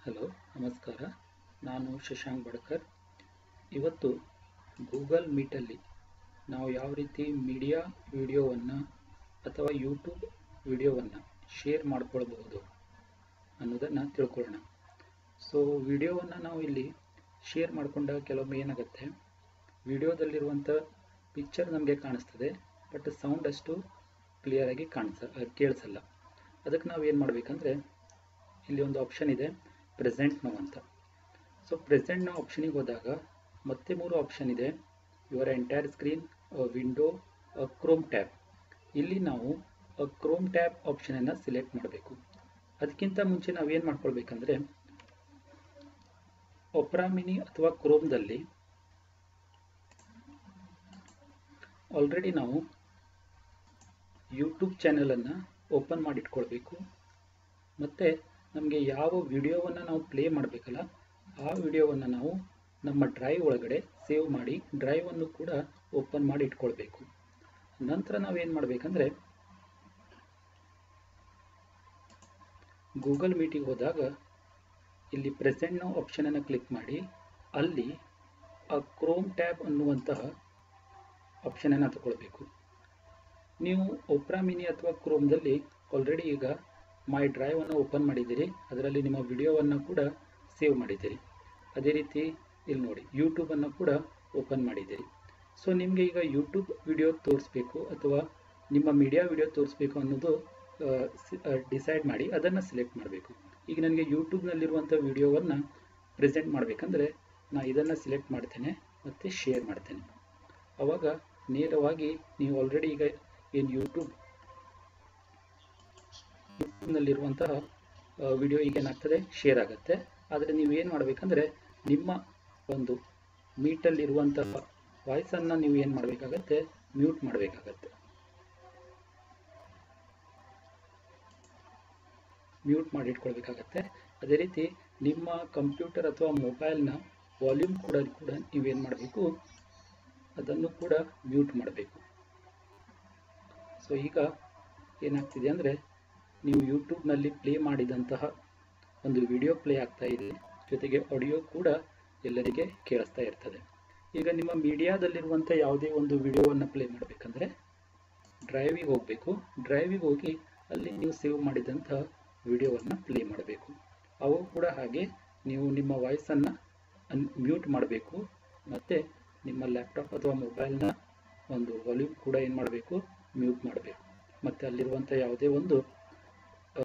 hello ನಮಸ್ಕಾರ ನಾನು ಶಶಾಂಕ್ ಬಡ್ಕರ್ ಇವತ್ತು ಗೂಗಲ್ ಮೀಟಲ್ಲಿ ನಾವು ಯಾವ ರೀತಿ ಮೀಡಿಯಾ ವಿಡಿಯೋವನ್ನು ಅಥವಾ ಯೂಟ್ಯೂಬ್ ವಿಡಿಯೋವನ್ನು ಶೇರ್ ಮಾಡ್ಕೊಳ್ಬಹುದು ಅನ್ನೋದನ್ನು ತಿಳ್ಕೊಳ್ಳೋಣ ಸೊ ವಿಡಿಯೋವನ್ನು ನಾವು ಇಲ್ಲಿ ಶೇರ್ ಮಾಡಿಕೊಂಡಾಗ ಕೆಲವೊಮ್ಮೆ ಏನಾಗುತ್ತೆ ವಿಡಿಯೋದಲ್ಲಿರುವಂಥ ಪಿಕ್ಚರ್ ನಮಗೆ ಕಾಣಿಸ್ತದೆ ಬಟ್ ಸೌಂಡ್ ಅಷ್ಟು ಕ್ಲಿಯರಾಗಿ ಕಾಣಿಸ ಕೇಳಿಸಲ್ಲ ಅದಕ್ಕೆ ನಾವು ಏನು ಮಾಡಬೇಕಂದ್ರೆ ಇಲ್ಲಿ ಒಂದು ಆಪ್ಷನ್ ಇದೆ ಪ್ರೆಸೆಂಟ್ ನೋ ಅಂತ ಸೊ ಪ್ರೆಸೆಂಟ್ ನೋ ಆಪ್ಷನಿಗೆ ಹೋದಾಗ ಮತ್ತೆ ಮೂರು ಆಪ್ಷನ್ ಇದೆ your entire screen window Chrome tab ಇಲ್ಲಿ ನಾವು ಕ್ರೋಮ್ ಟ್ಯಾಬ್ ಆಪ್ಷನನ್ನು ಸಿಲೆಕ್ಟ್ ಮಾಡಬೇಕು ಅದಕ್ಕಿಂತ ಮುಂಚೆ ನಾವೇನು ಮಾಡ್ಕೊಳ್ಬೇಕಂದ್ರೆ ಒಪ್ರಾ ಮಿನಿ ಅಥವಾ ಕ್ರೋಮ್ದಲ್ಲಿ ಆಲ್ರೆಡಿ ನಾವು ಯೂಟ್ಯೂಬ್ ಚಾನಲನ್ನು ಓಪನ್ ಮಾಡಿಟ್ಕೊಳ್ಬೇಕು ಮತ್ತು ನಮಗೆ ಯಾವ ವಿಡಿಯೋವನ್ನು ನಾವು ಪ್ಲೇ ಮಾಡಬೇಕಲ್ಲ ಆ ವಿಡಿಯೋವನ್ನು ನಾವು ನಮ್ಮ ಡ್ರೈವ್ ಒಳಗಡೆ ಸೇವ್ ಮಾಡಿ ಡ್ರೈವನ್ನು ಕೂಡ ಓಪನ್ ಮಾಡಿ ಇಟ್ಕೊಳ್ಬೇಕು ನಂತರ ನಾವೇನು ಮಾಡಬೇಕಂದ್ರೆ ಗೂಗಲ್ ಮೀಟಿಗೆ ಹೋದಾಗ ಇಲ್ಲಿ ಪ್ರೆಸೆಂಟ್ ನಾವು ಆಪ್ಷನನ್ನು ಕ್ಲಿಕ್ ಮಾಡಿ ಅಲ್ಲಿ ಆ ಕ್ರೋಮ್ ಟ್ಯಾಬ್ ಅನ್ನುವಂತಹ ಆಪ್ಷನನ್ನು ತಗೊಳ್ಬೇಕು ನೀವು ಒಪ್ರಾ ಮಿನಿ ಅಥವಾ ಕ್ರೋಮ್ದಲ್ಲಿ ಆಲ್ರೆಡಿ ಈಗ ಮೈ ಡ್ರೈವನ್ನು ಓಪನ್ ಮಾಡಿದ್ದೀರಿ ಅದರಲ್ಲಿ ನಿಮ್ಮ ವಿಡಿಯೋವನ್ನು ಕೂಡ ಸೇವ್ ಮಾಡಿದ್ದೀರಿ ಅದೇ ರೀತಿ ಇಲ್ಲಿ ನೋಡಿ ಯೂಟ್ಯೂಬನ್ನು ಕೂಡ ಓಪನ್ ಮಾಡಿದ್ದೀರಿ ಸೊ ನಿಮಗೆ ಈಗ ಯೂಟ್ಯೂಬ್ ವಿಡಿಯೋ ತೋರಿಸ್ಬೇಕು ಅಥವಾ ನಿಮ್ಮ ಮೀಡಿಯಾ ವಿಡಿಯೋ ತೋರಿಸ್ಬೇಕು ಅನ್ನೋದು ಡಿಸೈಡ್ ಮಾಡಿ ಅದನ್ನು ಸೆಲೆಕ್ಟ್ ಮಾಡಬೇಕು ಈಗ ನನಗೆ ಯೂಟ್ಯೂಬ್ನಲ್ಲಿರುವಂಥ ವಿಡಿಯೋವನ್ನು ಪ್ರೆಸೆಂಟ್ ಮಾಡಬೇಕಂದ್ರೆ ನಾನು ಇದನ್ನು ಸೆಲೆಕ್ಟ್ ಮಾಡ್ತೇನೆ ಮತ್ತು ಶೇರ್ ಮಾಡ್ತೇನೆ ಆವಾಗ ನೇರವಾಗಿ ನೀವು ಆಲ್ರೆಡಿ ಈಗ ಏನು ಯೂಟ್ಯೂಬ್ ಯೂಟ್ಯೂಬ್ನಲ್ಲಿರುವಂತಹ ವಿಡಿಯೋ ಈಗ ಏನಾಗ್ತದೆ ಶೇರ್ ಆಗುತ್ತೆ ಆದರೆ ನೀವು ಏನು ಮಾಡಬೇಕಂದ್ರೆ ನಿಮ್ಮ ಒಂದು ಮೀಟಲ್ಲಿರುವಂತಹ ವಾಯ್ಸನ್ನು ನೀವು ಏನು ಮಾಡಬೇಕಾಗತ್ತೆ ಮ್ಯೂಟ್ ಮಾಡಬೇಕಾಗತ್ತೆ ಮ್ಯೂಟ್ ಮಾಡಿ ಇಟ್ಕೊಳ್ಬೇಕಾಗತ್ತೆ ಅದೇ ರೀತಿ ನಿಮ್ಮ ಕಂಪ್ಯೂಟರ್ ಅಥವಾ ಮೊಬೈಲ್ನ ವಾಲ್ಯೂಮ್ ಕೂಡ ಕೂಡ ನೀವೇನು ಮಾಡಬೇಕು ಅದನ್ನು ಕೂಡ ಮ್ಯೂಟ್ ಮಾಡಬೇಕು ಸೊ ಈಗ ಏನಾಗ್ತಿದೆ ಅಂದರೆ ನೀವು ಯೂಟ್ಯೂಬ್ನಲ್ಲಿ ಪ್ಲೇ ಮಾಡಿದಂತಹ ಒಂದು ವಿಡಿಯೋ ಪ್ಲೇ ಆಗ್ತಾ ಇದೆ ಜೊತೆಗೆ ಆಡಿಯೋ ಕೂಡ ಎಲ್ಲರಿಗೆ ಕೇಳಿಸ್ತಾ ಇರ್ತದೆ ಈಗ ನಿಮ್ಮ ಮೀಡಿಯಾದಲ್ಲಿರುವಂಥ ಯಾವುದೇ ಒಂದು ವಿಡಿಯೋವನ್ನು ಪ್ಲೇ ಮಾಡಬೇಕಂದ್ರೆ ಡ್ರೈವಿಗೆ ಹೋಗಬೇಕು ಡ್ರೈವಿಗೆ ಹೋಗಿ ಅಲ್ಲಿ ನೀವು ಸೇವ್ ಮಾಡಿದಂಥ ವಿಡಿಯೋವನ್ನು ಪ್ಲೇ ಮಾಡಬೇಕು ಅವು ಕೂಡ ಹಾಗೆ ನೀವು ನಿಮ್ಮ ವಾಯ್ಸನ್ನು ಅನ್ ಮ್ಯೂಟ್ ಮಾಡಬೇಕು ಮತ್ತು ನಿಮ್ಮ ಲ್ಯಾಪ್ಟಾಪ್ ಅಥವಾ ಮೊಬೈಲ್ನ ಒಂದು ವಾಲ್ಯೂಮ್ ಕೂಡ ಏನು ಮಾಡಬೇಕು ಮ್ಯೂಟ್ ಮಾಡಬೇಕು ಮತ್ತು ಅಲ್ಲಿರುವಂಥ ಯಾವುದೇ ಒಂದು